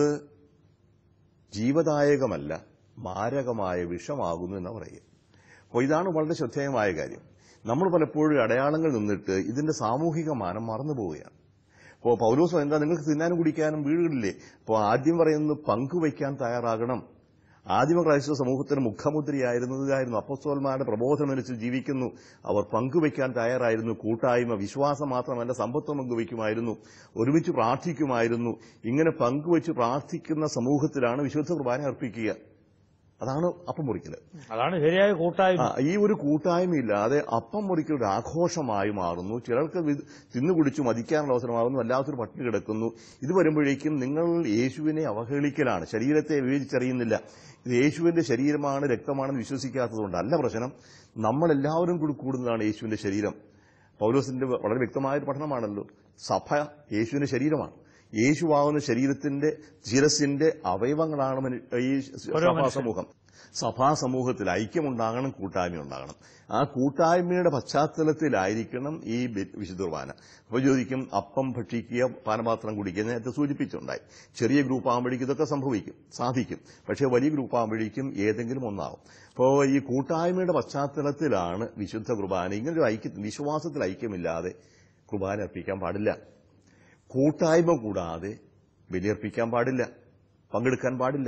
ജീവദായകമല്ല മാരകമായ വിഷമാകുന്നു എന്ന് പറയുക അപ്പോൾ ഇതാണ് വളരെ ശ്രദ്ധേയമായ കാര്യം നമ്മൾ പലപ്പോഴും അടയാളങ്ങൾ നിന്നിട്ട് ഇതിന്റെ സാമൂഹിക മാനം മറന്നു പോവുകയാണ് അപ്പോൾ പൗലോസ് എന്താ നിങ്ങൾക്ക് തിന്നാനും കുടിക്കാനും വീടുകളില്ലേ അപ്പോൾ ആദ്യം പറയുന്നത് പങ്കുവയ്ക്കാൻ തയ്യാറാകണം ആദിമ ക്രൈസ്തവ സമൂഹത്തിന് മുഖമുദ്രയായിരുന്നതായിരുന്നു അപ്പസ്തോന്മാരുടെ പ്രബോധനമനുസരിച്ച് ജീവിക്കുന്നു അവർ പങ്കുവയ്ക്കാൻ തയ്യാറായിരുന്നു കൂട്ടായ്മ വിശ്വാസം മാത്രമല്ല സമ്പത്ത് പങ്കുവയ്ക്കുമായിരുന്നു ഒരുമിച്ച് പ്രാർത്ഥിക്കുമായിരുന്നു ഇങ്ങനെ പങ്കുവച്ച് പ്രാർത്ഥിക്കുന്ന സമൂഹത്തിലാണ് വിശുദ്ധ കുർബാന അർപ്പിക്കുക അതാണ് അപ്പം മുറിക്കല് അതാണ് ശരിയായ കൂട്ടായ്മ ആ, ഈ ഒരു കൂട്ടായ്മയില്ലാതെ അപ്പം മുറിക്കൽ ഒരു ആഘോഷമായി മാറുന്നു ചിലർക്ക് വി- തിന്നുകുടിച്ചു മതിക്കാനുള്ള അവസരമാകുന്നു അല്ലാത്തൊരു പട്ടിണി കിടക്കുന്നു ഇത് വരുമ്പോഴേക്കും നിങ്ങൾ യേശുവിനെ അവഹേളിക്കലാണ് ശരീരത്തെ വിവേചിച്ചറിയുന്നില്ല ഇത് യേശുവിന്റെ ശരീരമാണ് രക്തമാണെന്ന് വിശ്വസിക്കാത്തതുകൊണ്ടല്ല പ്രശ്നം നമ്മളെല്ലാവരും കൂടി കൂടുന്നതാണ് യേശുവിന്റെ ശരീരം പൗലോസിന്റെ വളരെ വ്യക്തമായ ഒരു പഠനമാണല്ലോ സഭ യേശുവിന്റെ ശരീരമാണ് യേശുവാകുന്ന ശരീരത്തിന്റെ ശിരസിന്റെ അവയവങ്ങളാണ് മനു- ഈ സഭാ സമൂഹം സഭാ സമൂഹത്തിൽ ഐക്യമുണ്ടാകണം കൂട്ടായ്മ ഉണ്ടാകണം ആ കൂട്ടായ്മയുടെ പശ്ചാത്തലത്തിലായിരിക്കണം ഈ ബി- വിശുദ്ധ കുർബാന അപ്പോൾ ചോദിക്കും അപ്പം ഭക്ഷിക്കുക പാനപാത്രം കുടിക്കുക നേരത്തെ സൂചിപ്പിച്ചിട്ടുണ്ടായി ചെറിയ ഗ്രൂപ്പ് ആകുമ്പോഴേക്കും ഇതൊക്കെ സംഭവിക്കും സാധിക്കും പക്ഷേ വലിയ ഗ്രൂപ്പ് ആകുമ്പോഴേക്കും ഏതെങ്കിലും ഒന്നാവും അപ്പോൾ ഈ കൂട്ടായ്മയുടെ പശ്ചാത്തലത്തിലാണ് വിശുദ്ധ കുർബാന ഇങ്ങനൊരു ഐക്യ വിശ്വാസത്തിൽ ഐക്യമില്ലാതെ കുർബാന അർപ്പിക്കാൻ പാടില്ല കൂട്ടായ്മ കൂടാതെ ബലിയർപ്പിക്കാൻ പാടില്ല പങ്കെടുക്കാൻ പാടില്ല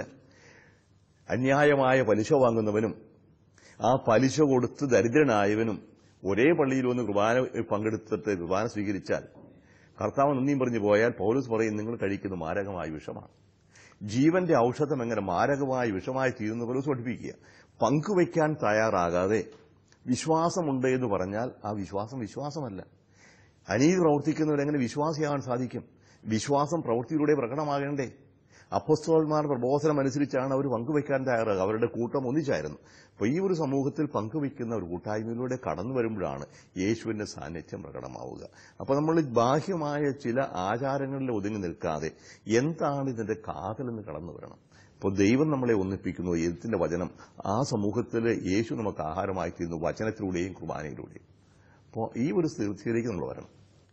അന്യായമായ പലിശ വാങ്ങുന്നവനും ആ പലിശ കൊടുത്ത് ദരിദ്രനായവനും ഒരേ പള്ളിയിൽ വന്ന് കുർബാന പങ്കെടുത്തിട്ട് കുർബാന സ്വീകരിച്ചാൽ കർത്താവ് നന്ദിയും പറഞ്ഞു പോയാൽ പൗലൂസ് പറയും നിങ്ങൾ കഴിക്കുന്ന മാരകമായ വിഷമാണ് ജീവന്റെ ഔഷധം എങ്ങനെ മാരകമായ വിഷമായി തീരുന്ന പൗലൂസ് പഠിപ്പിക്കുക പങ്കുവയ്ക്കാൻ തയ്യാറാകാതെ വിശ്വാസമുണ്ട് എന്ന് പറഞ്ഞാൽ ആ വിശ്വാസം വിശ്വാസമല്ല അനീതി പ്രവർത്തിക്കുന്നവരെങ്ങനെ വിശ്വാസിയാകാൻ സാധിക്കും വിശ്വാസം പ്രവൃത്തിയിലൂടെ പ്രകടമാകേണ്ടേ അപ്പസ്തോന്മാർ പ്രബോധനം അനുസരിച്ചാണ് അവർ പങ്കുവയ്ക്കാൻ തയ്യാറാകുക അവരുടെ കൂട്ടം ഒന്നിച്ചായിരുന്നു അപ്പോൾ ഈ ഒരു സമൂഹത്തിൽ പങ്കുവയ്ക്കുന്ന ഒരു കൂട്ടായ്മയിലൂടെ കടന്നു വരുമ്പോഴാണ് യേശുവിന്റെ സാന്നിധ്യം പ്രകടമാവുക അപ്പോൾ നമ്മൾ ബാഹ്യമായ ചില ആചാരങ്ങളിൽ ഒതുങ്ങി നിൽക്കാതെ എന്താണ് ഇതിന്റെ കാതലെന്ന് കടന്നു വരണം അപ്പോൾ ദൈവം നമ്മളെ ഒന്നിപ്പിക്കുന്നു എഴുത്തിന്റെ വചനം ആ സമൂഹത്തിൽ യേശു നമുക്ക് ആഹാരമായി തീരുന്നു വചനത്തിലൂടെയും കുർബാനയിലൂടെയും അപ്പോൾ ഈ ഒരു സ്ഥിതിയിലേക്ക് നമ്മൾ വരണം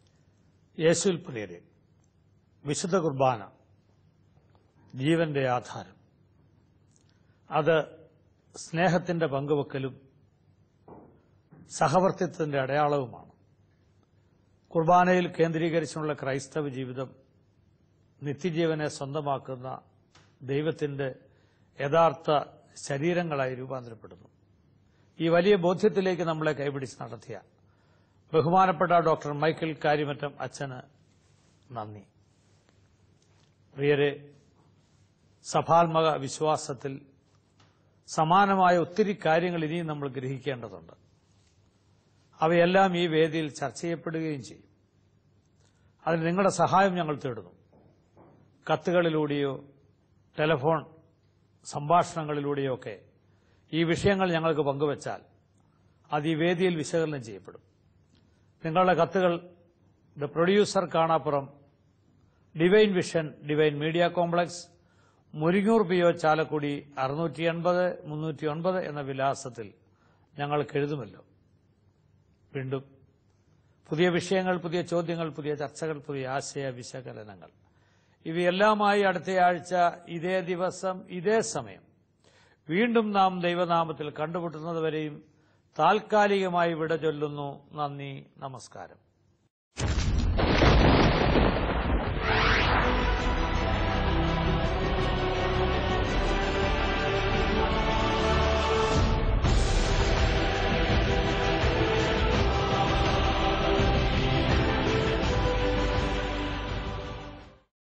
യേശുവിൽ പ്രിയരെ വിശുദ്ധ കുർബാന ജീവന്റെ ആധാരം അത് സ്നേഹത്തിന്റെ പങ്കുവെക്കലും സഹവർത്തിത്വത്തിന്റെ അടയാളവുമാണ് കുർബാനയിൽ കേന്ദ്രീകരിച്ചുള്ള ക്രൈസ്തവ ജീവിതം നിത്യജീവനെ സ്വന്തമാക്കുന്ന ദൈവത്തിന്റെ യഥാർത്ഥ ശരീരങ്ങളായി രൂപാന്തരപ്പെടുന്നു ഈ വലിയ ബോധ്യത്തിലേക്ക് നമ്മളെ കൈപിടിച്ച് നടത്തിയ ബഹുമാനപ്പെട്ട ഡോക്ടർ മൈക്കിൾ കാര്യമറ്റം അച്ഛന് നന്ദി പ്രിയരെ സഭാത്മക വിശ്വാസത്തിൽ സമാനമായ ഒത്തിരി കാര്യങ്ങൾ ഇനിയും നമ്മൾ ഗ്രഹിക്കേണ്ടതുണ്ട് അവയെല്ലാം ഈ വേദിയിൽ ചർച്ച ചെയ്യപ്പെടുകയും ചെയ്യും അതിന് നിങ്ങളുടെ സഹായം ഞങ്ങൾ തേടുന്നു കത്തുകളിലൂടെയോ ടെലിഫോൺ സംഭാഷണങ്ങളിലൂടെയോ ഒക്കെ ഈ വിഷയങ്ങൾ ഞങ്ങൾക്ക് പങ്കുവച്ചാൽ അത് ഈ വേദിയിൽ വിശകലനം ചെയ്യപ്പെടും നിങ്ങളുടെ കത്തുകൾ ദ പ്രൊഡ്യൂസർ കാണാപ്പുറം divine vision divine media complex Muringoor P O Chalakudy അറുന്നൂറ്റി എൺപത് മുന്നൂറ്റി ഒൻപത് എന്ന വിലാസത്തിൽ ഞങ്ങൾക്ക് എഴുതുമല്ലോ വീണ്ടും പുതിയ വിഷയങ്ങൾ പുതിയ ചോദ്യങ്ങൾ പുതിയ ചർച്ചകൾ പുതിയ ആശയ വിശകലനങ്ങൾ ഇവയെല്ലാമായി അടുത്തയാഴ്ച ഇതേ ദിവസം ഇതേ സമയം വീണ്ടും നാം ദൈവനാമത്തിൽ കണ്ടുമുട്ടുന്നതുവരെയും താൽക്കാലികമായി വിട ചൊല്ലുന്നു നന്ദി നമസ്കാരം